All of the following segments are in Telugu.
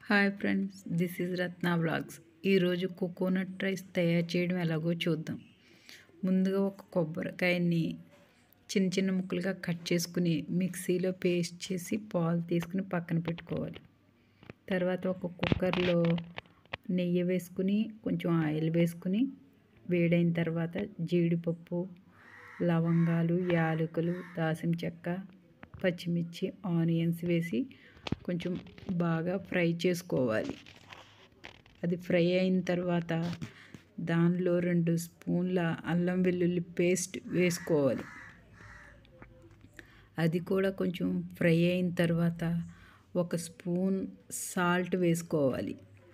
hi friends this is Ratna blogs ఈరోజు కోకోనట్ రైస్ తయారు చేయడం ఎలాగో చూద్దాం ముందుగా ఒక కొబ్బరికాయని చిన్న చిన్న ముక్కలుగా కట్ చేసుకుని మిక్సీలో పేస్ట్ చేసి పాలు తీసుకుని పక్కన పెట్టుకోవాలి తర్వాత ఒక కుక్కర్లో నెయ్యి వేసుకుని కొంచెం ఆయిల్ వేసుకుని వేడైన తర్వాత జీడిపప్పు లవంగాలు యాలకులు దాసిన చెక్క పచ్చిమిర్చి ఆనియన్స్ వేసి కొంచెం బాగా ఫ్రై చేసుకోవాలి అది ఫ్రై అయిన తర్వాత దానిలో రెండు స్పూన్ల అల్లం వెల్లుల్లి పేస్ట్ వేసుకోవాలి అది కూడా కొంచెం ఫ్రై అయిన తర్వాత ఒక స్పూన్ సాల్ట్ వేసుకోవాలి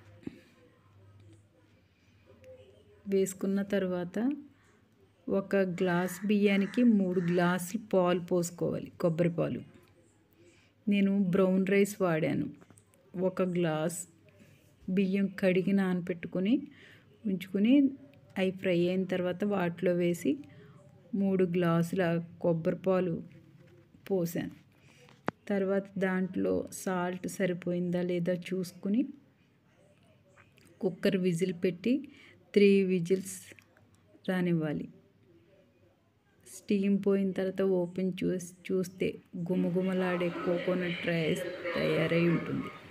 వేసుకున్న తర్వాత ఒక గ్లాస్ బియ్యానికి మూడు గ్లాసులు పాలు పోసుకోవాలి కొబ్బరి పాలు నేను బ్రౌన్ రైస్ వాడాను ఒక గ్లాస్ బియ్యం కడిగి నానపెట్టుకుని ఉంచుకుని అవి ఫ్రై అయిన తర్వాత వాటిలో వేసి మూడు గ్లాసుల కొబ్బరి పాలు పోసాను తర్వాత దాంట్లో సాల్ట్ సరిపోయిందా లేదా చూసుకుని కుక్కర్ విజిల్ పెట్టి త్రీ విజిల్స్ రానివ్వాలి స్టీమ్ పోయిన తర్వాత ఓపెన్ చూసి చూస్తే గుమగుమలాడే కోకోనట్ రైస్ తయారై ఉంటుంది